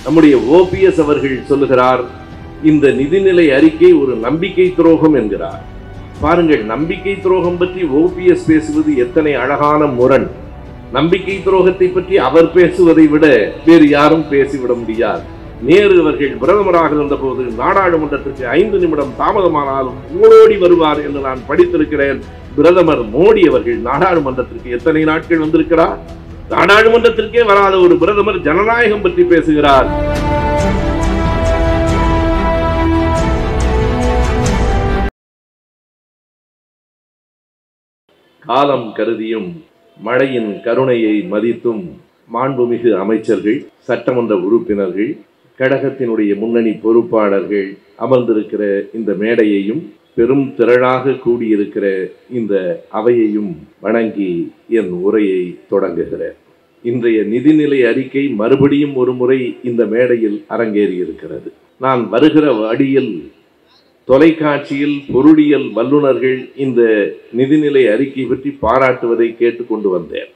நம்முடைய ஓபிஎஸ் அவர்கள் சொல்லுகிறார் இந்த நிதிநிலை அறிக்கை ஒரு நம்பிக்கை துரோகம் என்கிறார் பாருங்கள் நம்பிக்கை துரோகம் பற்றி ஓபிஎஸ் பேசுவது எத்தனை அழகான முரண் நம்பிக்கை துரோகத்தை பற்றி அவர் பேசுவதை விட வேறு யாரும் பேசிவிட முடியாது நேரு அவர்கள் பிரதமராக இருந்தபோது நாடாளுமன்றத்திற்கு ஐந்து நிமிடம் தாமதமானாலும் ஓடி வருவார் என்று நான் படித்திருக்கிறேன் பிரதமர் மோடி அவர்கள் நாடாளுமன்றத்திற்கு எத்தனை நாட்கள் வந்திருக்கிறார் நாடாளுமன்றத்திற்கே வராத ஒரு பிரதமர் ஜனநாயகம் பற்றி பேசுகிறார் காலம் கருதியும் மழையின் கருணையை மதித்தும் மாண்புமிகு அமைச்சர்கள் சட்டமன்ற உறுப்பினர்கள் கழகத்தினுடைய முன்னணி பொறுப்பாளர்கள் அமர்ந்திருக்கிற இந்த மேடையையும் பெரும் திரளாக கூடியிருக்கிற இந்த அவையையும் வணங்கி என் உரையை தொடங்குகிறேன் இன்றைய நிதிநிலை அறிக்கை மறுபடியும் ஒரு முறை இந்த மேடையில் அரங்கேறியிருக்கிறது நான் வருகிற வழியில் தொலைக்காட்சியில் பொருளியல் வல்லுநர்கள் இந்த நிதிநிலை அறிக்கை பற்றி பாராட்டுவதை கேட்டுக்கொண்டு வந்தேன்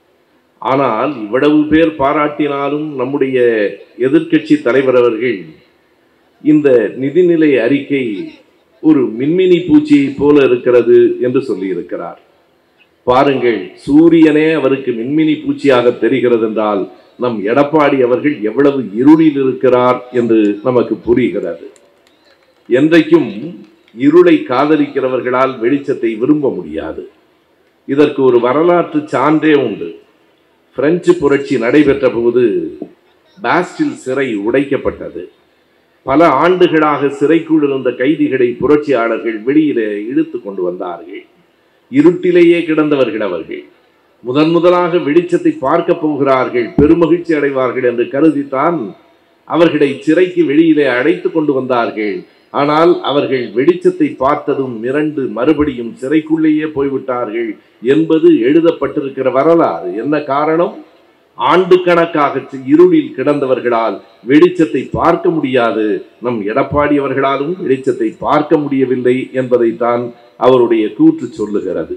ஆனால் இவ்வளவு பேர் பாராட்டினாலும் நம்முடைய எதிர்க்கட்சி தலைவர் அவர்கள் இந்த நிதிநிலை அறிக்கை ஒரு மின்மினி பூச்சியைப் போல இருக்கிறது என்று சொல்லியிருக்கிறார் பாருங்கள் சூரியனே அவருக்கு மின்மினி பூச்சியாக தெரிகிறது என்றால் நம் எடப்பாடி அவர்கள் எவ்வளவு இருளில் இருக்கிறார் என்று நமக்கு புரிகிறது என்றைக்கும் இருளை காதலிக்கிறவர்களால் வெளிச்சத்தை விரும்ப முடியாது இதற்கு ஒரு வரலாற்று சான்றே உண்டு பிரெஞ்சு புரட்சி நடைபெற்ற போது பாஸ்டில் சிறை உடைக்கப்பட்டது பல ஆண்டுகளாக சிறைக்குள் இருந்த கைதிகளை புரட்சியாளர்கள் வெளியிலே இழுத்து கொண்டு வந்தார்கள் இருட்டிலேயே கிடந்தவர்கள் அவர்கள் முதன் முதலாக வெளிச்சத்தை பார்க்க போகிறார்கள் பெருமகிழ்ச்சி அடைவார்கள் என்று கருதித்தான் அவர்களை சிறைக்கு வெளியிலே அழைத்து கொண்டு வந்தார்கள் ஆனால் அவர்கள் வெளிச்சத்தை பார்த்ததும் மிரண்டு மறுபடியும் சிறைக்குள்ளேயே போய்விட்டார்கள் என்பது எழுதப்பட்டிருக்கிற வரலாறு என்ன காரணம் ஆண்டு கணக்காக இருளில் கிடந்தவர்களால் வெளிச்சத்தை பார்க்க முடியாது நம் எடப்பாடி அவர்களாலும் வெளிச்சத்தை பார்க்க முடியவில்லை என்பதைத்தான் அவருடைய கூற்று சொல்லுகிறது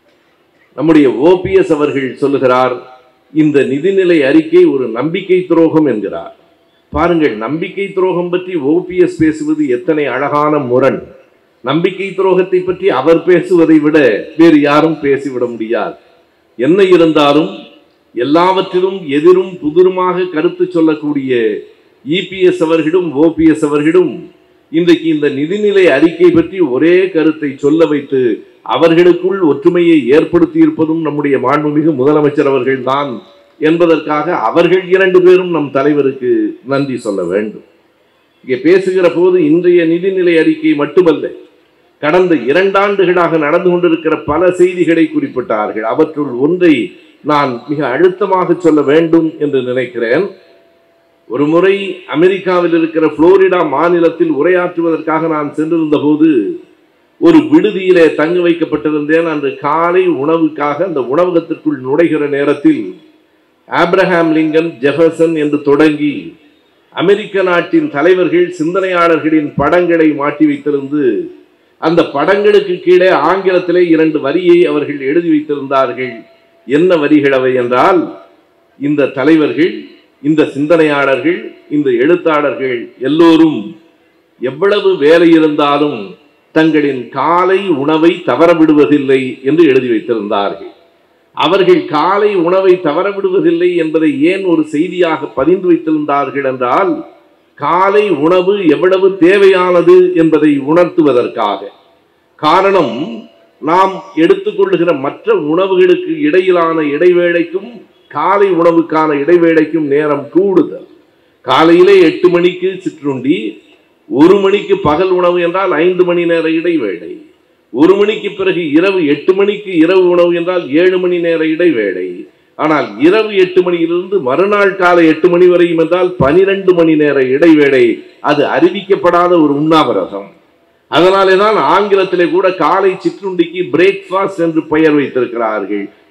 நம்முடைய ஓபிஎஸ் அவர்கள் சொல்லுகிறார் இந்த நிதிநிலை அறிக்கை ஒரு நம்பிக்கை துரோகம் என்கிறார் பாருங்கள் நம்பிக்கை துரோகம் பற்றி ஓபிஎஸ் பேசுவது எத்தனை அழகான முரண் நம்பிக்கை துரோகத்தை பற்றி அவர் பேசுவதை விட வேறு யாரும் பேசிவிட முடியாது என்ன இருந்தாலும் எல்லாவற்றிலும் எதிரும் புதிருமாக கருத்து சொல்லக்கூடிய இபிஎஸ் அவர்களும் ஓபிஎஸ் அவர்களும் இன்றைக்கு இந்த நிதிநிலை அறிக்கை பற்றி ஒரே கருத்தை சொல்ல வைத்து அவர்களுக்குள் ஒற்றுமையை ஏற்படுத்தி இருப்பதும் நம்முடைய மாண்புமிகு முதலமைச்சர் அவர்கள்தான் என்பதற்காக அவர்கள் இரண்டு பேரும் நம் தலைவருக்கு நன்றி சொல்ல வேண்டும் இங்கே பேசுகிற போது இன்றைய நிதிநிலை அறிக்கை மட்டுமல்ல கடந்த இரண்டாண்டுகளாக நடந்து கொண்டிருக்கிற பல செய்திகளை குறிப்பிட்டார்கள் அவற்றுள் ஒன்றை நான் மிக அழுத்தமாக சொல்ல வேண்டும் என்று நினைக்கிறேன் ஒரு முறை அமெரிக்காவில் இருக்கிற புளோரிடா மாநிலத்தில் உரையாற்றுவதற்காக நான் சென்றிருந்த போது ஒரு விடுதியிலே தங்க வைக்கப்பட்டிருந்தேன் அன்று காலை உணவுக்காக அந்த உணவகத்திற்குள் நுழைகிற நேரத்தில் ஆப்ரஹாம் லிங்கன் ஜெஃபர்சன் என்று தொடங்கி அமெரிக்க நாட்டின் தலைவர்கள் சிந்தனையாளர்களின் படங்களை மாட்டி வைத்திருந்து அந்த படங்களுக்கு கீழே ஆங்கிலத்திலே இரண்டு வரியை அவர்கள் எழுதி வைத்திருந்தார்கள் என்ன வரிகள் அவை என்றால் இந்த தலைவர்கள் இந்த சிந்தனையாளர்கள் இந்த எழுத்தாளர்கள் எல்லோரும் எவ்வளவு வேலை இருந்தாலும் தங்களின் காலை உணவை தவறவிடுவதில்லை என்று எழுதி வைத்திருந்தார்கள் அவர்கள் காலை உணவை தவறவிடுவதில்லை என்பதை ஏன் ஒரு செய்தியாக பதிந்து வைத்திருந்தார்கள் என்றால் காலை உணவு எவ்வளவு தேவையானது என்பதை உணர்த்துவதற்காக காரணம் நாம் எடுத்துக்கொள்ளுகிற மற்ற உணவுகளுக்கு இடையிலான இடைவேளைக்கும் காலை உணவுக்கான இடைவேளைக்கும் நேரம் கூடுதல் காலையிலே எட்டு மணிக்கு சிற்றுண்டி ஒரு மணிக்கு பகல் உணவு என்றால் ஐந்து மணி நேர இடைவேளை ஒரு மணிக்கு பிறகு இரவு எட்டு மணிக்கு இரவு உணவு என்றால் ஏழு மணி நேர இடைவேளை ஆனால் இரவு எட்டு மணியிலிருந்து மறுநாள் காலை எட்டு மணி வரையும் என்றால் பனிரெண்டு மணி நேர இடைவேளை அது அறிவிக்கப்படாத ஒரு உண்ணாவிரதம் அதனாலே தான் ஆங்கிலத்திலே கூட காலை சிற்றுண்டிக்கு பிரேக்ஃபாஸ்ட் என்று பெயர் வைத்திருக்கிறார்கள்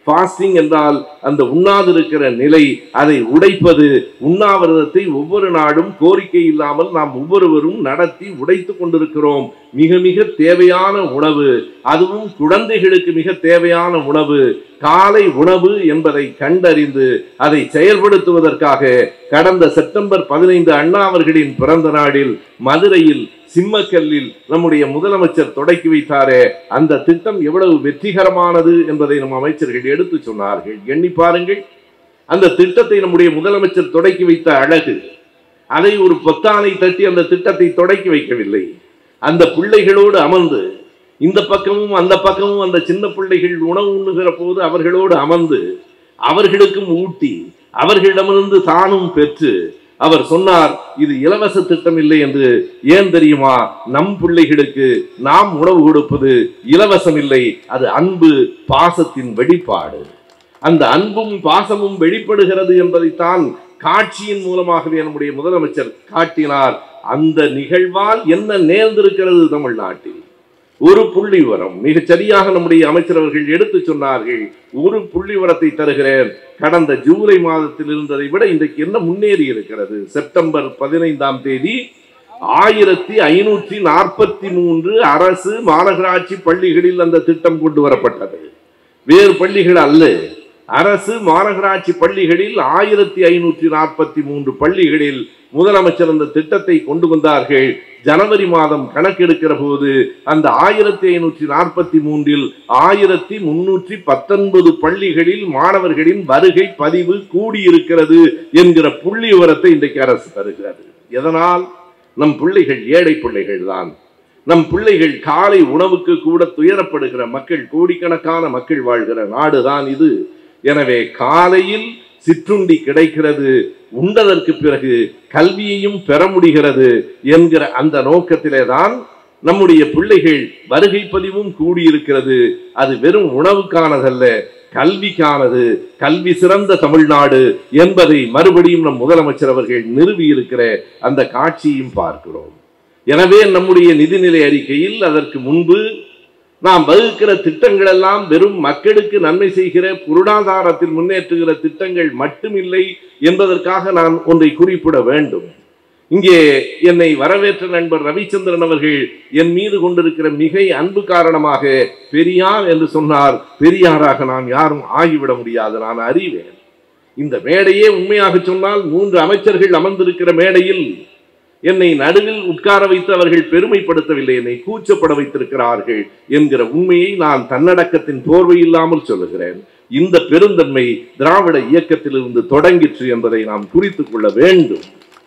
ஃபாஸ்டிங் என்றால் அந்த உண்ணாதிருக்கிற நிலை அதை உடைப்பது உண்ணாவிரதத்தை ஒவ்வொரு நாடும் கோரிக்கை இல்லாமல் நாம் ஒவ்வொருவரும் நடத்தி உடைத்து கொண்டிருக்கிறோம் மிக மிக தேவையான உணவு அதுவும் குழந்தைகளுக்கு மிக தேவையான உணவு காலை உணவு என்பதை கண்டறிந்து அதை செயல்படுத்துவதற்காக கடந்த செப்டம்பர் பதினைந்து அண்ணா அவர்களின் பிறந்த நாளில் மதுரையில் சிம்மக்கல்லில் நம்முடைய முதலமைச்சர் தொடக்கி வைத்தாரே அந்த திட்டம் எவ்வளவு வெற்றிகரமானது என்பதை நம் அமைச்சர்கள் எடுத்து சொன்னார்கள் எண்ணி பாருங்கள் அந்த திட்டத்தை நம்முடைய முதலமைச்சர் தொடக்கி வைத்த அழகு அதை ஒரு பொத்தானை தட்டி அந்த திட்டத்தை தொடக்கி வைக்கவில்லை அந்த பிள்ளைகளோடு அமர்ந்து இந்த பக்கமும் அந்த பக்கமும் அந்த சின்ன பிள்ளைகள் உணவு உண்ணுகிற போது அவர்களோடு அமர்ந்து அவர்களுக்கும் ஊட்டி அவர்களிடமிருந்து தானும் பெற்று அவர் சொன்னார் இது இலவச திட்டம் இல்லை என்று ஏன் தெரியுமா நம் பிள்ளைகளுக்கு நாம் உணவு கொடுப்பது இலவசம் இல்லை அது அன்பு பாசத்தின் வெளிப்பாடு அந்த அன்பும் பாசமும் வெளிப்படுகிறது என்பதைத்தான் காட்சியின் மூலமாகவே நம்முடைய முதலமைச்சர் காட்டினார் அந்த நிகழ்வால் என்ன நேர்ந்திருக்கிறது தமிழ்நாட்டில் ஒரு புள்ளி விவரம் மிகச் சரியாக நம்முடைய அமைச்சர் அவர்கள் எடுத்து சொன்னார்கள் ஒரு புள்ளி விவரத்தை தருகிறேன் கடந்த ஜூலை மாதத்தில் இருந்ததை விட இன்றைக்கு என்ன முன்னேறி இருக்கிறது செப்டம்பர் பதினைந்தாம் தேதி ஆயிரத்தி ஐநூற்றி நாற்பத்தி மூன்று அரசு மாநகராட்சி பள்ளிகளில் அந்த திட்டம் கொண்டு வரப்பட்டது வேறு பள்ளிகள் அல்ல அரசு மாநகராட்சி பள்ளிகளில் ஆயிரத்தி ஐநூற்றி நாற்பத்தி மூன்று பள்ளிகளில் முதலமைச்சர் அந்த திட்டத்தை கொண்டு வந்தார்கள் ஜனவரி மாதம் கணக்கெடுக்கிற போது அந்த ஆயிரத்தி ஐநூற்றி நாற்பத்தி மூன்றில் ஆயிரத்தி முன்னூற்றி பத்தொன்பது பள்ளிகளில் மாணவர்களின் வருகை பதிவு கூடியிருக்கிறது என்கிற புள்ளி விவரத்தை இன்றைக்கு அரசு தருகிறது எதனால் நம் பிள்ளைகள் ஏழை பிள்ளைகள் தான் நம் பிள்ளைகள் காலை உணவுக்கு கூட துயரப்படுகிற மக்கள் கோடிக்கணக்கான மக்கள் வாழ்கிற நாடுதான் இது எனவே காலையில் சிற்றுண்டி கிடைக்கிறது உண்டதற்கு பிறகு கல்வியையும் பெற முடிகிறது என்கிற அந்த நோக்கத்திலே தான் நம்முடைய பிள்ளைகள் வருகை பதிவும் கூடியிருக்கிறது அது வெறும் உணவுக்கானதல்ல கல்விக்கானது கல்வி சிறந்த தமிழ்நாடு என்பதை மறுபடியும் நம் முதலமைச்சர் அவர்கள் நிறுவி இருக்கிற அந்த காட்சியும் பார்க்கிறோம் எனவே நம்முடைய நிதிநிலை அறிக்கையில் அதற்கு முன்பு நாம் வகுக்கிற திட்டங்கள் எல்லாம் வெறும் மக்களுக்கு நன்மை செய்கிற பொருளாதாரத்தில் முன்னேற்றுகிற திட்டங்கள் மட்டுமில்லை என்பதற்காக நான் ஒன்றை குறிப்பிட வேண்டும் இங்கே என்னை வரவேற்ற நண்பர் ரவிச்சந்திரன் அவர்கள் என் மீது கொண்டிருக்கிற மிகை அன்பு காரணமாக பெரியார் என்று சொன்னார் பெரியாராக நான் யாரும் ஆகிவிட முடியாது நான் அறிவேன் இந்த மேடையே உண்மையாக சொன்னால் மூன்று அமைச்சர்கள் அமர்ந்திருக்கிற மேடையில் என்னை நடுவில் உட்கார வைத்து அவர்கள் பெருமைப்படுத்தவில்லை என்னை கூச்சப்பட வைத்திருக்கிறார்கள் என்கிற உண்மையை நான் தன்னடக்கத்தின் போர்வை இல்லாமல் சொல்லுகிறேன் இந்த பெருந்தன்மை திராவிட இயக்கத்திலிருந்து தொடங்கிற்று என்பதை நாம் குறித்துக் கொள்ள வேண்டும்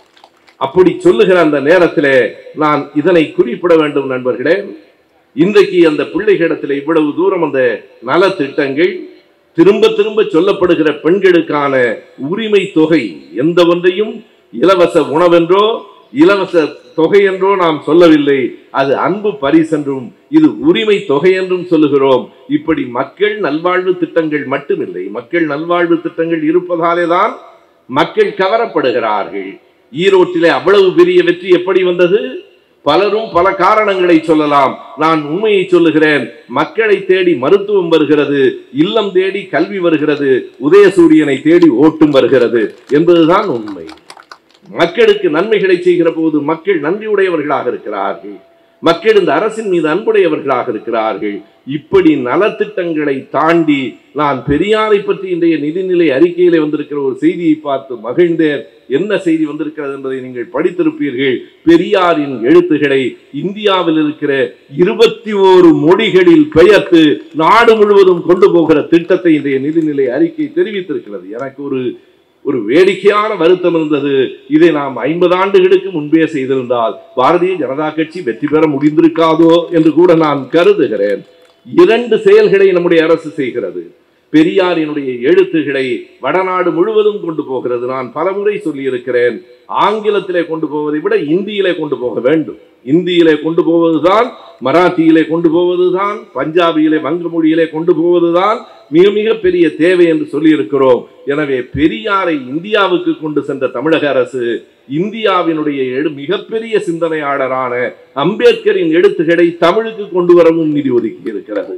அப்படி சொல்லுகிற அந்த நேரத்திலே நான் இதனை குறிப்பிட வேண்டும் நண்பர்களே இன்றைக்கு அந்த பிள்ளைகளிடத்தில் இவ்வளவு தூரம் அந்த நலத்திட்டங்கள் திரும்ப திரும்ப சொல்லப்படுகிற பெண்களுக்கான உரிமை தொகை எந்த ஒன்றையும் இலவச உணவென்றோ இலவச தொகை என்றோ நாம் சொல்லவில்லை அது அன்பு பரிசென்றும் இது உரிமை தொகை என்றும் சொல்லுகிறோம் இப்படி மக்கள் நல்வாழ்வு திட்டங்கள் மட்டுமில்லை மக்கள் நல்வாழ்வு திட்டங்கள் இருப்பதாலே தான் மக்கள் கவரப்படுகிறார்கள் ஈரோட்டிலே அவ்வளவு பெரிய வெற்றி எப்படி வந்தது பலரும் பல காரணங்களை சொல்லலாம் நான் உண்மையை சொல்லுகிறேன் மக்களை தேடி மருத்துவம் வருகிறது இல்லம் தேடி கல்வி வருகிறது உதயசூரியனை தேடி ஓட்டும் வருகிறது என்பதுதான் உண்மை மக்களுக்கு நன்மைகளை செய்கிற போது மக்கள் நன்றியுடையவர்களாக இருக்கிறார்கள் மக்கள் இந்த அரசின் மீது அன்புடையவர்களாக இருக்கிறார்கள் இப்படி நலத்திட்டங்களை தாண்டி நான் பெரியாரை பற்றி இன்றைய நிதிநிலை அறிக்கையிலே வந்திருக்கிற ஒரு செய்தியை பார்த்து மகிழ்ந்தேன் என்ன செய்தி வந்திருக்கிறது என்பதை நீங்கள் படித்திருப்பீர்கள் பெரியாரின் எழுத்துக்களை இந்தியாவில் இருக்கிற இருபத்தி ஓரு மொழிகளில் பெயர்த்து நாடு முழுவதும் கொண்டு போகிற திட்டத்தை இன்றைய நிதிநிலை அறிக்கை தெரிவித்திருக்கிறது எனக்கு ஒரு ஒரு வேடிக்கையான வருத்தம் இருந்தது இதை நாம் ஐம்பது ஆண்டுகளுக்கு முன்பே செய்திருந்தால் பாரதிய ஜனதா கட்சி வெற்றி பெற முடிந்திருக்காதோ என்று கூட நான் கருதுகிறேன் இரண்டு செயல்களை நம்முடைய அரசு செய்கிறது பெரியாரினுடைய எழுத்துக்களை வடநாடு முழுவதும் கொண்டு போகிறது நான் பலமுறை சொல்லியிருக்கிறேன் ஆங்கிலத்திலே கொண்டு போவதை விட இந்தியிலே கொண்டு போக வேண்டும் இந்தியிலே கொண்டு போவதுதான் மராத்தியிலே கொண்டு போவதுதான் பஞ்சாபியிலே வங்க மொழியிலே கொண்டு போவதுதான் மிக மிக பெரிய தேவை என்று சொல்லியிருக்கிறோம் எனவே பெரியாரை இந்தியாவுக்கு கொண்டு சென்ற தமிழக அரசு இந்தியாவினுடைய எழு மிகப்பெரிய சிந்தனையாளரான அம்பேத்கரின் எழுத்துக்களை தமிழுக்கு கொண்டு வரவும் நிதி ஒதுக்கி இருக்கிறது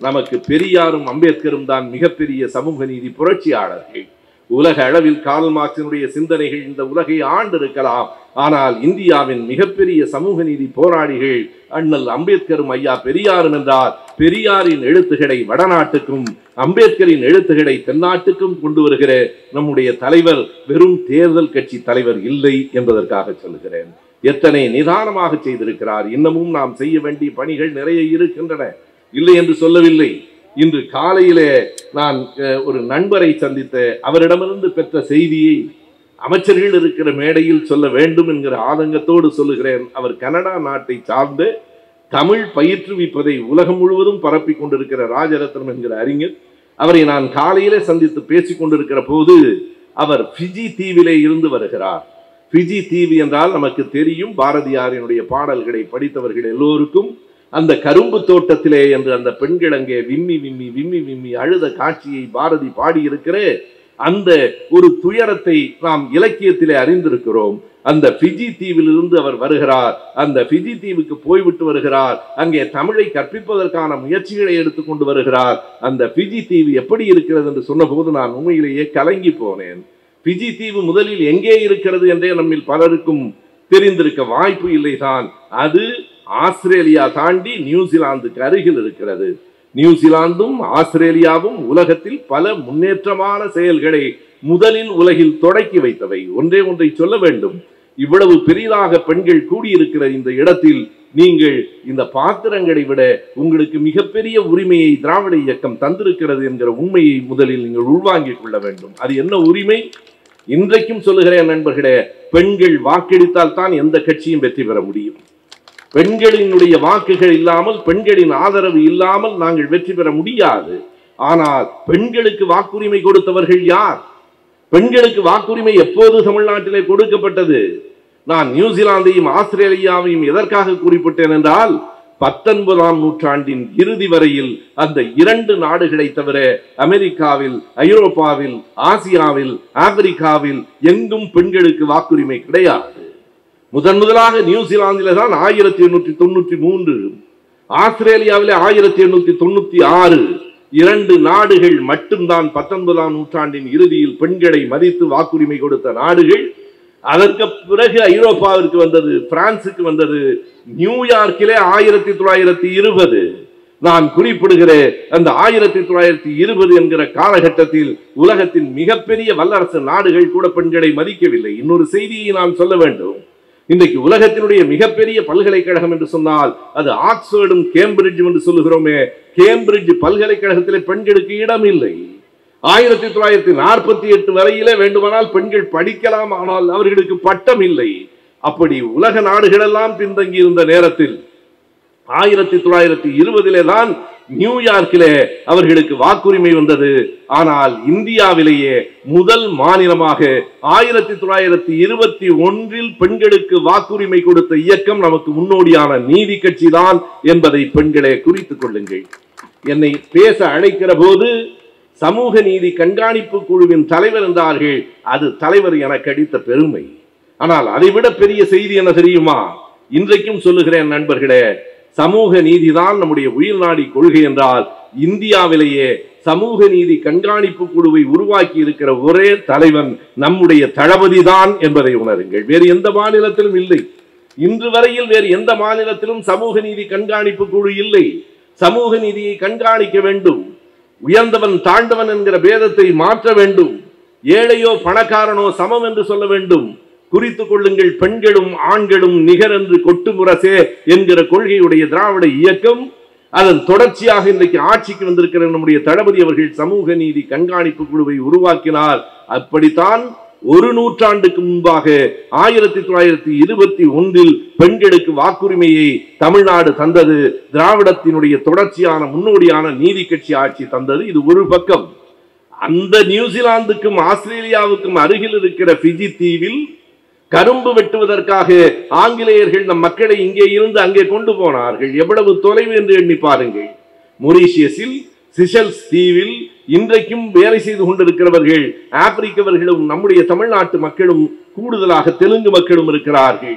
நமக்கு பெரியாரும் அம்பேத்கரும் தான் மிகப்பெரிய சமூக நீதி புரட்சியாளர்கள் உலக அளவில் கார்ல் மார்க்சினுடைய சிந்தனைகள் இந்த உலகை ஆண்டிருக்கலாம் ஆனால் இந்தியாவின் மிகப்பெரிய சமூக நீதி போராளிகள் அண்ணல் அம்பேத்கரும் ஐயா பெரியாரும் என்றால் பெரியாரின் எழுத்துக்களை வடநாட்டுக்கும் அம்பேத்கரின் எழுத்துக்களை தென்னாட்டுக்கும் கொண்டு வருகிற நம்முடைய தலைவர் வெறும் தேர்தல் கட்சி தலைவர் இல்லை என்பதற்காக சொல்லுகிறேன் எத்தனை நிதானமாக செய்திருக்கிறார் இன்னமும் நாம் செய்ய வேண்டிய பணிகள் நிறைய இருக்கின்றன இல்லை என்று சொல்லவில்லை இன்று காலையிலே நான் அஹ், ஒரு நண்பரை சந்தித்த அவரிடமிருந்து பெற்ற செய்தியை அமைச்சர்கள் இருக்கிற மேடையில் சொல்ல வேண்டும் என்கிற ஆதங்கத்தோடு சொல்லுகிறேன் அவர் கனடா நாட்டை சார்ந்த தமிழ் பயிற்றுவிப்பதை உலகம் முழுவதும் பரப்பிக் கொண்டிருக்கிற ராஜரத்னம் என்கிற அறிஞர் அவரை நான் காலையிலே சந்தித்து பேசிக் கொண்டிருக்கிற போது அவர் ஃபிஜி தீவிலே இருந்து வருகிறார் ஃபிஜி தீவு என்றால் நமக்கு தெரியும் பாரதியாரினுடைய பாடல்களை படித்தவர்கள் எல்லோருக்கும் அந்த கரும்பு தோட்டத்திலே என்று அந்த பெண்கள் அங்கே விம்மி விம்மி விம்மி விம்மி அழுத காட்சியை பாரதி பாடியிருக்கிற அந்த ஒரு துயரத்தை நாம் இலக்கியத்திலே அறிந்திருக்கிறோம் அந்த ஃபிஜி தீவிலிருந்து அவர் வருகிறார் அந்த ஃபிஜி தீவுக்கு போய்விட்டு வருகிறார் அங்கே தமிழை கற்பிப்பதற்கான முயற்சிகளை எடுத்துக்கொண்டு வருகிறார் அந்த ஃபிஜி தீவு எப்படி இருக்கிறது என்று சொன்னபோது நான் உண்மையிலேயே கலங்கி போனேன் ஃபிஜி தீவு முதலில் எங்கே இருக்கிறது என்றே நம்மில் பலருக்கும் தெரிந்திருக்க வாய்ப்பு இல்லைதான் அது ஆஸ்திரேலியா தாண்டி நியூசிலாந்துக்கு அருகில் இருக்கிறது நியூசிலாந்தும் ஆஸ்திரேலியாவும் உலகத்தில் பல முன்னேற்றமான செயல்களை முதலில் உலகில் தொடக்கி வைத்தவை ஒன்றே ஒன்றை சொல்ல வேண்டும் இவ்வளவு பெரிதாக பெண்கள் கூடியிருக்கிற இந்த இடத்தில் நீங்கள் இந்த பாத்திரங்களை விட உங்களுக்கு மிகப்பெரிய உரிமையை திராவிட இயக்கம் தந்திருக்கிறது என்கிற உண்மையை முதலில் நீங்கள் உள்வாங்கிக் கொள்ள வேண்டும் அது என்ன உரிமை இன்றைக்கும் சொல்லுகிறேன் நண்பர்களே பெண்கள் வாக்களித்தால் தான் எந்த கட்சியும் வெற்றி பெற முடியும் பெண்களினுடைய வாக்குகள் இல்லாமல் பெண்களின் ஆதரவு இல்லாமல் நாங்கள் வெற்றி பெற முடியாது ஆனால் பெண்களுக்கு வாக்குரிமை கொடுத்தவர்கள் யார் பெண்களுக்கு வாக்குரிமை எப்போது தமிழ்நாட்டிலே கொடுக்கப்பட்டது நான் நியூசிலாந்தையும் ஆஸ்திரேலியாவையும் எதற்காக குறிப்பிட்டேன் என்றால் பத்தொன்பதாம் நூற்றாண்டின் இறுதி வரையில் அந்த இரண்டு நாடுகளை தவிர அமெரிக்காவில் ஐரோப்பாவில் ஆசியாவில் ஆப்பிரிக்காவில் எங்கும் பெண்களுக்கு வாக்குரிமை கிடையாது முதன் முதலாக நியூசிலாந்தில தான் ஆயிரத்தி எண்ணூற்றி தொண்ணூற்றி மூன்று ஆஸ்திரேலியாவிலே ஆயிரத்தி எண்ணூற்றி தொண்ணூத்தி ஆறு இரண்டு நாடுகள் மட்டும்தான் பத்தொன்பதாம் நூற்றாண்டின் இறுதியில் பெண்களை மதித்து வாக்குரிமை கொடுத்த நாடுகள் அதற்கு பிறகு ஐரோப்பாவிற்கு வந்தது பிரான்சுக்கு வந்தது நியூயார்க்கிலே ஆயிரத்தி தொள்ளாயிரத்தி இருபது நான் குறிப்பிடுகிற அந்த ஆயிரத்தி தொள்ளாயிரத்தி இருபது என்கிற காலகட்டத்தில் உலகத்தின் மிகப்பெரிய வல்லரசு நாடுகள் கூட பெண்களை மதிக்கவில்லை இன்னொரு செய்தியை நான் சொல்ல வேண்டும் இன்றைக்கு உலகத்தினுடைய மிகப்பெரிய பல்கலைக்கழகம் என்று சொன்னால் அது ஆக்ஸ்போர்டும் கேம்பிரிட்ஜும் என்று சொல்லுகிறோமே கேம்பிரிட்ஜ் பல்கலைக்கழகத்திலே பெண்களுக்கு இடம் இல்லை ஆயிரத்தி தொள்ளாயிரத்தி நாற்பத்தி எட்டு வரையிலே வேண்டுமானால் பெண்கள் படிக்கலாம் ஆனால் அவர்களுக்கு பட்டம் இல்லை அப்படி உலக நாடுகளெல்லாம் பின்தங்கி இருந்த நேரத்தில் ஆயிரத்தி தொள்ளாயிரத்தி இருபதிலே தான் நியூயார்க்கிலே அவர்களுக்கு வாக்குரிமை வந்தது ஆனால் இந்தியாவிலேயே முதல் மாநிலமாக ஆயிரத்தி தொள்ளாயிரத்தி இருபத்தி ஒன்றில் பெண்களுக்கு வாக்குரிமை கொடுத்த இயக்கம் நமக்கு முன்னோடியான நீதி கட்சி தான் என்பதை பெண்களே குறித்துக் கொள்ளுங்கள் என்னை பேச அழைக்கிற போது சமூக நீதி கண்காணிப்பு குழுவின் தலைவர் என்றார்கள் அது தலைவர் எனக்கு அடித்த பெருமை ஆனால் அதைவிட பெரிய செய்தி என்ன தெரியுமா இன்றைக்கும் சொல்லுகிறேன் நண்பர்களே சமூக நீதிதான் நம்முடைய உயிர்நாடி கொள்கை என்றால் இந்தியாவிலேயே சமூக நீதி கண்காணிப்பு குழுவை உருவாக்கி இருக்கிற ஒரே தலைவன் நம்முடைய தளபதி தான் என்பதை உணருங்கள் வேறு எந்த மாநிலத்திலும் இல்லை இன்று வரையில் வேறு எந்த மாநிலத்திலும் சமூக நீதி கண்காணிப்பு குழு இல்லை சமூக நீதியை கண்காணிக்க வேண்டும் உயர்ந்தவன் தாழ்ந்தவன் என்கிற பேதத்தை மாற்ற வேண்டும் ஏழையோ பணக்காரனோ சமம் என்று சொல்ல வேண்டும் குறித்துக் கொள்ளுங்கள் பெண்களும் ஆண்களும் நிகர் என்று கொட்டுமுரசே என்கிற கொள்கையுடைய திராவிட இயக்கம் அதன் தொடர்ச்சியாக இன்றைக்கு ஆட்சிக்கு வந்திருக்கிற நம்முடைய தளபதி அவர்கள் சமூக நீதி கண்காணிப்பு குழுவை உருவாக்கினார் அப்படித்தான் ஒரு நூற்றாண்டுக்கு முன்பாக ஆயிரத்தி தொள்ளாயிரத்தி இருபத்தி ஒன்றில் பெண்களுக்கு வாக்குரிமையை தமிழ்நாடு தந்தது திராவிடத்தினுடைய தொடர்ச்சியான முன்னோடியான நீதி கட்சி ஆட்சி தந்தது இது ஒரு பக்கம் அந்த நியூசிலாந்துக்கும் ஆஸ்திரேலியாவுக்கும் அருகில் இருக்கிற பிஜி தீவில் கரும்பு வெட்டுவதற்காக ஆங்கிலேயர்கள் நம் மக்களை இங்கே இருந்து அங்கே கொண்டு போனார்கள் எவ்வளவு தொலைவு என்று எண்ணி பாருங்கள் மொரீஷியஸில் சிஷல்ஸ் தீவில் இன்றைக்கும் வேலை செய்து கொண்டிருக்கிறவர்கள் ஆப்பிரிக்கவர்களும் நம்முடைய தமிழ்நாட்டு மக்களும் கூடுதலாக தெலுங்கு மக்களும் இருக்கிறார்கள்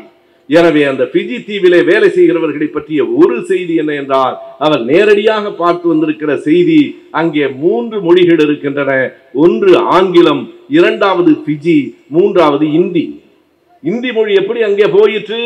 எனவே அந்த பிஜி தீவிலே வேலை செய்கிறவர்களை பற்றிய ஒரு செய்தி என்ன என்றால் அவர் நேரடியாக பார்த்து வந்திருக்கிற செய்தி அங்கே மூன்று மொழிகள் இருக்கின்றன ஒன்று ஆங்கிலம் இரண்டாவது பிஜி மூன்றாவது இந்தி இந்தி மொழி எப்படி அங்கே போயிற்று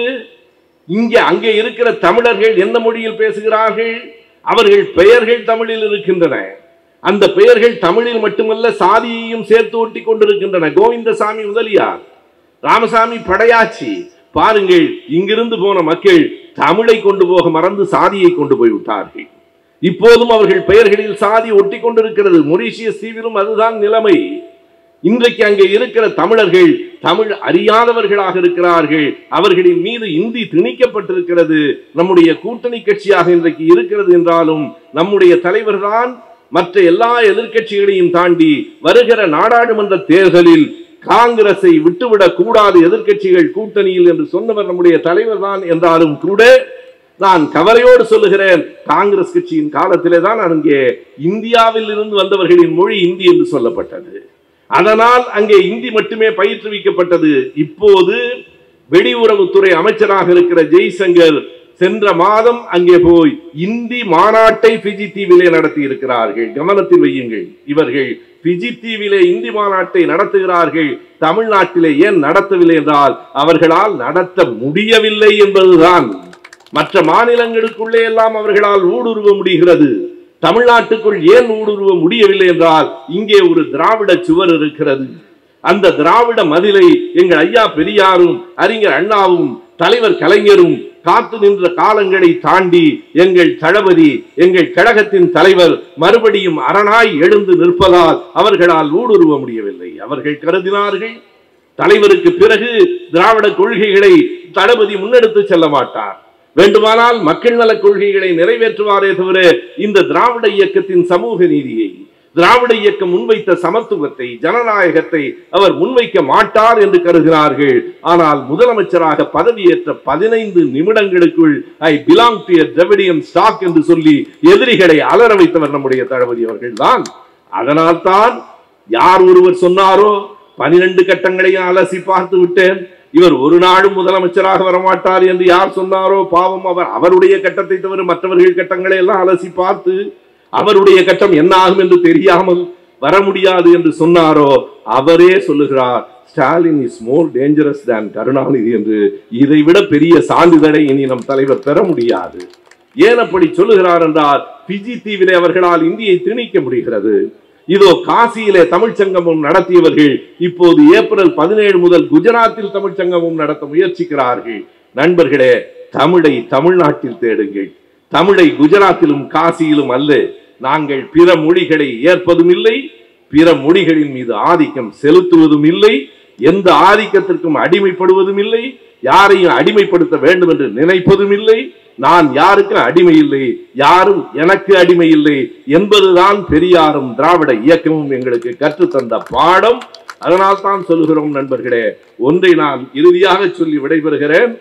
இங்கே அங்கே இருக்கிற தமிழர்கள் எந்த மொழியில் பேசுகிறார்கள் அவர்கள் பெயர்கள் தமிழில் இருக்கின்றன அந்த பெயர்கள் தமிழில் மட்டுமல்ல சாதியையும் சேர்த்து ஒட்டி கொண்டிருக்கின்றன கோவிந்தசாமி முதலியார் ராமசாமி படையாச்சி பாருங்கள் இங்கிருந்து போன மக்கள் தமிழை கொண்டு போக மறந்து சாதியை கொண்டு போய் விட்டார்கள் இப்போதும் அவர்கள் பெயர்களில் சாதி ஒட்டி கொண்டிருக்கிறது மொரீஷியஸ் தீவிலும் அதுதான் நிலைமை இன்றைக்கு அங்கே இருக்கிற தமிழர்கள் தமிழ் அறியாதவர்களாக இருக்கிறார்கள் அவர்களின் மீது இந்தி திணிக்கப்பட்டிருக்கிறது நம்முடைய கூட்டணி கட்சியாக இன்றைக்கு இருக்கிறது என்றாலும் நம்முடைய தலைவர்தான் மற்ற எல்லா எதிர்க்கட்சிகளையும் தாண்டி வருகிற நாடாளுமன்ற தேர்தலில் காங்கிரஸை விட்டுவிடக் கூடாது எதிர்க்கட்சிகள் கூட்டணியில் என்று சொன்னவர் நம்முடைய தலைவர் தான் என்றாலும் கூட நான் கவலையோடு சொல்லுகிறேன் காங்கிரஸ் கட்சியின் காலத்திலே தான் அங்கே இந்தியாவில் இருந்து வந்தவர்களின் மொழி இந்தி என்று சொல்லப்பட்டது அதனால் அங்கே இந்தி மட்டுமே பயிற்றுவிக்கப்பட்டது இப்போது வெளியுறவுத்துறை அமைச்சராக இருக்கிற ஜெய்சங்கர் சென்ற மாதம் அங்கே போய் இந்தி மாநாட்டை பிஜி தீவிலே நடத்தி இருக்கிறார்கள் கவனத்தில் வையுங்கள் இவர்கள் பிஜி தீவிலே இந்தி மாநாட்டை நடத்துகிறார்கள் தமிழ்நாட்டிலே ஏன் நடத்தவில்லை என்றால் அவர்களால் நடத்த முடியவில்லை என்பதுதான் மற்ற மாநிலங்களுக்குள்ளே எல்லாம் அவர்களால் ஊடுருவ முடிகிறது தமிழ்நாட்டுக்குள் ஏன் ஊடுருவ முடியவில்லை என்றால் இங்கே ஒரு திராவிட சுவர் இருக்கிறது அந்த திராவிட மதிலை எங்கள் ஐயா பெரியாரும் அறிஞர் அண்ணாவும் தலைவர் கலைஞரும் காத்து நின்ற காலங்களை தாண்டி எங்கள் தளபதி எங்கள் கழகத்தின் தலைவர் மறுபடியும் அரணாய் எழுந்து நிற்பதால் அவர்களால் ஊடுருவ முடியவில்லை அவர்கள் கருதினார்கள் தலைவருக்கு பிறகு திராவிட கொள்கைகளை தளபதி முன்னெடுத்து செல்ல மாட்டார் வேண்டுமானால் மக்கள் நல கொள்கைகளை நிறைவேற்றுவாரே தவிர இந்த திராவிட இயக்கத்தின் சமூக நீதியை திராவிட இயக்கம் முன்வைத்த சமத்துவத்தை ஜனநாயகத்தை அவர் முன்வைக்க மாட்டார் என்று கருதினார்கள் ஆனால் முதலமைச்சராக பதவியேற்ற பதினைந்து நிமிடங்களுக்குள் I belong to Dravidian stock என்று சொல்லி எதிரிகளை அலற வைத்தவர் நம்முடைய தளபதி அவர்கள் தான் அதனால் தான் யார் ஒருவர் சொன்னாரோ பனிரெண்டு கட்டங்களையும் அலசி பார்த்து விட்டேன் இவர் ஒரு நாளும் முதலமைச்சராக வரமாட்டார் என்று யார் சொன்னாரோ பாவம் அவர் அவருடைய கட்டத்தை தவிர மற்றவர்கள் கட்டங்களை எல்லாம் அலசி பார்த்து அவருடைய கட்டம் என்ன ஆகும் என்று தெரியாமல் வர முடியாது என்று சொன்னாரோ அவரே சொல்லுகிறார் Stalin is more dangerous than Karunanidhi என்று இதைவிட பெரிய சான்றிதழை இனி நம் தலைவர் பெற முடியாது ஏன் அப்படி சொல்லுகிறார் என்றால் பிஜி தீவிலே அவர்களால் இந்தியை திணிக்க முடிகிறது இதோ காசியிலே தமிழ்ச் சங்கமம் நடத்தியவர்கள் இப்போது ஏப்ரல் பதினேழு முதல் குஜராத்தில் தமிழ்ச் சங்கமம் நடத்த முயற்சிக்கிறார்கள் நண்பர்களே தமிழை தமிழ்நாட்டில் தேடுங்கள் தமிழை குஜராத்திலும் காசியிலும் அல்ல நாங்கள் பிற மொழிகளை ஏற்பதும் இல்லை பிற மொழிகளின் மீது ஆதிக்கம் செலுத்துவதும் இல்லை எந்த ஆதிக்கத்திற்கும் அடிமைப்படுவதும் இல்லை யாரையும் அடிமைப்படுத்த வேண்டும் என்று நினைப்பதும் இல்லை நான் யாருக்கும் அடிமை இல்லை யாரும் எனக்கு அடிமை இல்லை என்பதுதான் பெரியாரும் திராவிட இயக்கமும் எங்களுக்கு கற்றுத்தந்த பாடம் அதனால் தான் சொல்லுகிறோம் நண்பர்களே ஒன்றை நான் இறுதியாக சொல்லி விடைபெறுகிறேன்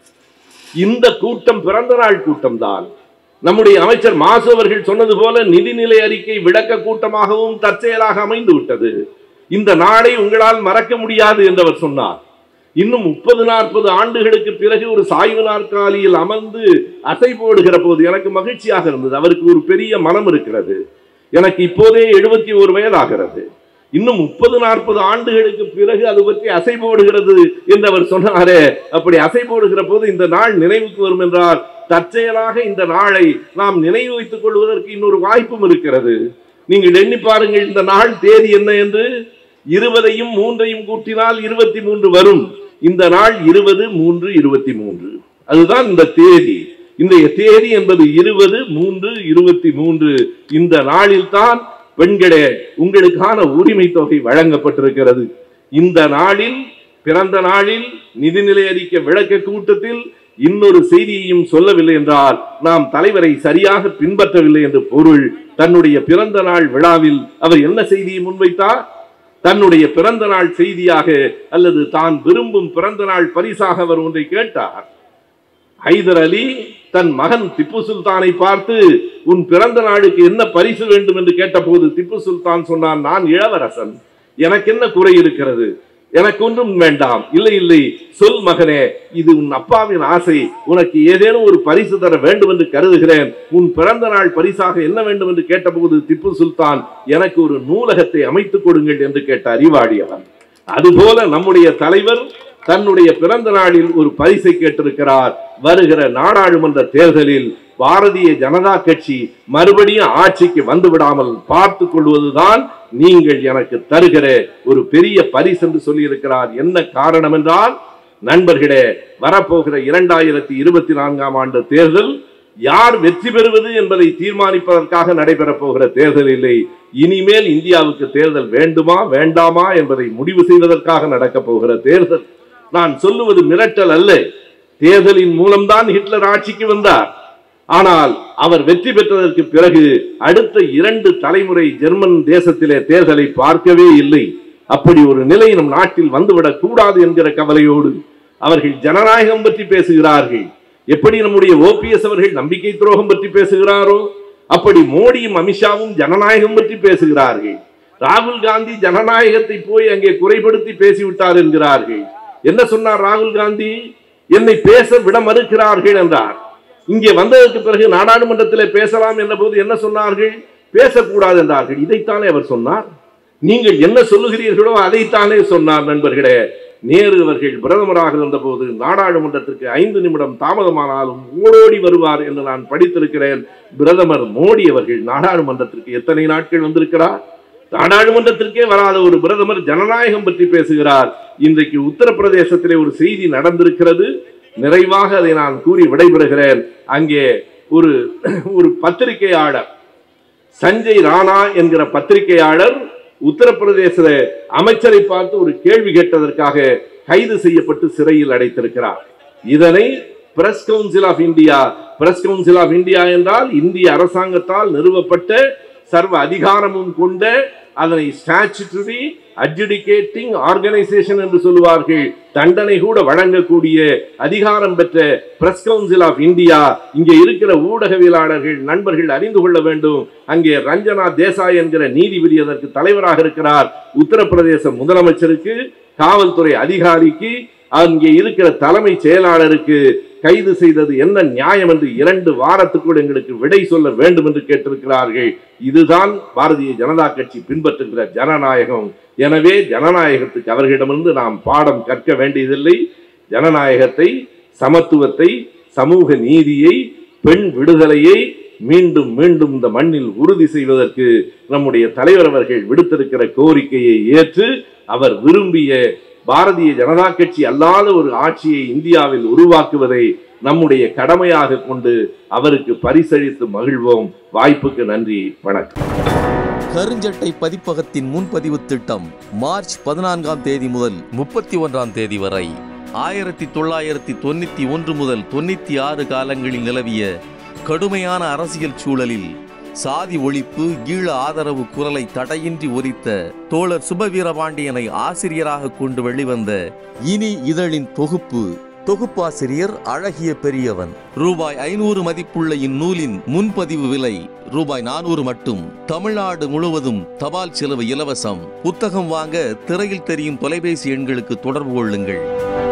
இந்த கூட்டம் பிறந்த நாள் கூட்டம் தான் நம்முடைய அமைச்சர் மாசு அவர்கள் சொன்னது போல நிதிநிலை அறிக்கை விளக்க கூட்டமாகவும் தற்செயலாக அமைந்து விட்டது இந்த நாளை உங்களால் மறக்க முடியாது என்றவர் சொன்னார் இன்னும் முப்பது நாற்பது ஆண்டுகளுக்கு பிறகு ஒரு சாய்வு நாற்காலியில் அமர்ந்து அசை போடுகிற போது எனக்கு மகிழ்ச்சியாக இருந்தது அவருக்கு ஒரு பெரிய மனம் இருக்கிறது எனக்கு இப்போதே எழுபத்தி ஒரு வயதாகிறது இன்னும் முப்பது நாற்பது ஆண்டுகளுக்கு பிறகு அது பற்றி அசை போடுகிறது என்று அவர் சொன்னாரே அப்படி அசை போடுகிற போது இந்த நாள் நினைவுக்கு வரும் என்றால் தற்செயலாக இந்த நாளை நாம் நினைவு வைத்துக் கொள்வதற்கு இன்னொரு வாய்ப்பும் இருக்கிறது நீங்கள் எண்ணி பாருங்கள் இந்த நாள் தேதி என்ன என்று இருபதையும் மூன்றையும் கூட்டினால் இருபத்தி மூன்று வரும் இந்த நாள் இருபது மூன்று இருபத்தி மூன்று அதுதான் இந்த தேதி இந்த தேதி என்பது இருபது மூன்று இருபத்தி மூன்று இந்த நாளில் தான் பெண்களே உங்களுக்கான உரிமை தொகை வழங்கப்பட்டிருக்கிறது இந்த நாளில் பிறந்த நாளில் நிதிநிலை அறிக்கை விளக்க கூட்டத்தில் இன்னொரு செய்தியையும் சொல்லவில்லை என்றால் நாம் தலைவரை சரியாக பின்பற்றவில்லை என்று பொருள் தன்னுடைய பிறந்த நாள் விழாவில் அவர் என்ன செய்தியை முன்வைத்தார் தன்னுடைய பிறந்த நாள் செய்தியாக அல்லது தான் விரும்பும் பிறந்த நாள் பரிசாக அவர் ஒன்றை கேட்டார் ஹைதர் அலி தன் மகன் திப்பு சுல்தானை பார்த்து உன் பிறந்த நாளுக்கு என்ன பரிசு வேண்டும் என்று கேட்டபோது திப்பு சுல்தான் சொன்னான் நான் இளவரசன் எனக்கு என்ன குறை இருக்கிறது எனக்கு ஒன்றும் வேண்டாம் இல்லை இல்லை சொல் மகனே இது உன் அப்பாவின் ஆசை உனக்கு ஏதேனும் ஒரு பரிசு தர வேண்டும் என்று கருதுகிறேன் உன் பிறந்த நாள் பரிசாக என்ன வேண்டும் என்று கேட்டபோது திப்பு சுல்தான் எனக்கு ஒரு நூலகத்தை அமைத்துக் கொடுங்கள் என்று கேட்ட அறிவாளி அவன் அதுபோல நம்முடைய தலைவர் தன்னுடைய பிறந்த நாளில் ஒரு பரிசை கேட்டிருக்கிறார் வருகிற நாடாளுமன்ற தேர்தலில் பாரதிய ஜனதா கட்சி மறுபடியும் ஆட்சிக்கு வந்து விடாமல் பார்த்து கொள்வதுதான் நீங்கள் எனக்கு தருகிற ஒரு பெரிய பரிசு என்று சொல்லியிருக்கிறார் என்ன காரணம் என்றால் நண்பர்களே வரப்போகிற இரண்டாயிரத்தி இருபத்தி நான்காம் ஆண்டு தேர்தல் யார் வெற்றி பெறுவது என்பதை தீர்மானிப்பதற்காக நடைபெறப் போகிற தேர்தல் இல்லை இனிமேல் இந்தியாவுக்கு தேர்தல் வேண்டுமா வேண்டாமா என்பதை முடிவு செய்வதற்காக நடக்கப் போகிற தேர்தல் நான் சொல்லுவது மிரட்டல் அல்ல தேர்தலின் மூலம்தான் ஹிட்லர் ஆட்சிக்கு வந்தார் ஆனால் அவர் வெற்றி பெற்றதற்கு பிறகு அடுத்த இரண்டு தலைமுறை ஜெர்மன் தேசத்திலே தேர்தலை பார்க்கவே இல்லை அப்படி ஒரு நிலை நம் நாட்டில் வந்துவிடக் கூடாது என்கிற கவலையோடு அவர்கள் ஜனநாயகம் பற்றி பேசுகிறார்கள் எப்படி நம்முடைய ஓபிஎஸ் அவர்கள் நம்பிக்கை துரோகம் பற்றி பேசுகிறாரோ அப்படி மோடியும் அமித்ஷாவும் ஜனநாயகம் பற்றி பேசுகிறார்கள் ராகுல் காந்தி ஜனநாயகத்தை போய் அங்கே குறைபடுத்தி பேசிவிட்டார் என்கிறார்கள் என்ன சொன்னார் ராகுல் காந்தி என்னை பேச விட மறுக்கிறார்கள் என்றார் இங்கே வந்ததற்கு பிறகு நாடாளுமன்றத்தில் பேசலாம் என்ற போது என்ன சொன்னார்கள் பேசக்கூடாது என்றார்கள் இதைத்தானே அவர் சொன்னார் நீங்கள் என்ன சொல்லுகிறீர்களோ அதைத்தானே சொன்னார் நண்பர்களே நேரு அவர்கள் பிரதமராக இருந்தபோது நாடாளுமன்றத்திற்கு ஐந்து நிமிடம் தாமதமானாலும் ஓடோடி வருவார் என்று நான் படித்திருக்கிறேன் பிரதமர் மோடி அவர்கள் நாடாளுமன்றத்திற்கு எத்தனை நாட்கள் வந்திருக்கிறார் நாடாளுமன்றத்திற்கே வராத ஒரு பிரதமர் ஜனநாயகம் பற்றி பேசுகிறார் இன்றைக்கு உத்தரப்பிரதேசத்திலே ஒரு செய்தி நடந்திருக்கிறது நிறைவாக அதை நான் கூறி விடைபெறுகிறேன் அங்கே ஒரு ஒரு பத்திரிகையாளர் சஞ்சய் ராணா என்கிற பத்திரிகையாளர் உத்தரப்பிரதேச அமைச்சரை பார்த்து ஒரு கேள்வி கேட்டதற்காக கைது செய்யப்பட்டு சிறையில் அடைத்திருக்கிறார் இதனை press council of India press council of India என்றால் இந்திய அரசாங்கத்தால் நிறுவப்பட்ட சர்வ அதிகாரமும் கொண்ட அதனை ஸ்டாச்சுட்டரி அட்ஜுடிகேட்டிங் ஆர்கனைசேஷன் என்று சொல்லுவார்கள் தண்டனை கூட வழங்கக்கூடிய அதிகாரம் பெற்ற பிரஸ் கவுன்சில் ஆஃப் இந்தியா இங்கே இருக்கிற ஊடகவியலாளர்கள் நண்பர்கள் அறிந்து கொள்ள வேண்டும் அங்கே ரஞ்சனா தேசாய் என்கிற நீதிபதி அதற்கு தலைவராக இருக்கிறார் உத்தரப்பிரதேச முதலமைச்சருக்கு காவல்துறை அதிகாரிக்கு அங்கே இருக்கிற தலைமை செயலாளருக்கு கைது செய்தது என்ன நியாயம் என்று இரண்டு வாரத்துக்குள் எங்களுக்கு விடை சொல்ல வேண்டும் என்று கேட்டிருக்கிறார்கள் இதுதான் பாரதிய ஜனதா கட்சி பின்பற்றுகிற ஜனநாயகம் எனவே ஜனநாயகத்துக்கு அவர்களிடமிருந்து நாம் பாடம் கற்க வேண்டியதில்லை ஜனநாயகத்தை சமத்துவத்தை சமூக நீதியை பெண் விடுதலையை மீண்டும் மீண்டும் இந்த மண்ணில் உறுதி செய்வதற்கு நம்முடைய தலைவர் அவர்கள் விடுத்திருக்கிற கோரிக்கையை ஏற்று அவர் விரும்பிய பாரதிய ஜனதா கட்சி அல்லாத ஒரு ஆட்சியை இந்தியாவில் உருவாக்குவதை நம்முடைய கடமையாக கொண்டு அவருக்கு பரிசளித்து மகிழ்வோம் வாய்ப்புக்கு நன்றி வணக்கம் கருஞ்சட்டை பதிப்பகத்தின் முன்பதிவு திட்டம் மார்ச் பதினான்காம் தேதி முதல் முப்பத்தி ஒன்றாம் தேதி வரை ஆயிரத்தி தொள்ளாயிரத்தி தொண்ணூத்தி ஒன்று முதல் தொண்ணூத்தி ஆறு காலங்களில் நிலவிய கடுமையான அரசியல் சூழலில் சாதி ஒழிப்பு ஈழ ஆதரவு குரலை தடையின்றி ஒலித்த தோழர் சுபவீரபாண்டியனை ஆசிரியராக கொண்டு வெளிவந்த இனி இதழின் தொகுப்பு தொகுப்பாசிரியர் அழகிய பெரியவன் ரூபாய் ஐநூறு மதிப்புள்ள இந்நூலின் முன்பதிவு விலை ரூபாய் நானூறு மட்டும் தமிழ்நாடு முழுவதும் தபால் செலவு இலவசம் புத்தகம் வாங்க திரையில் தெரியும் தொலைபேசி எண்களுக்கு தொடர்பு கொள்ளுங்கள்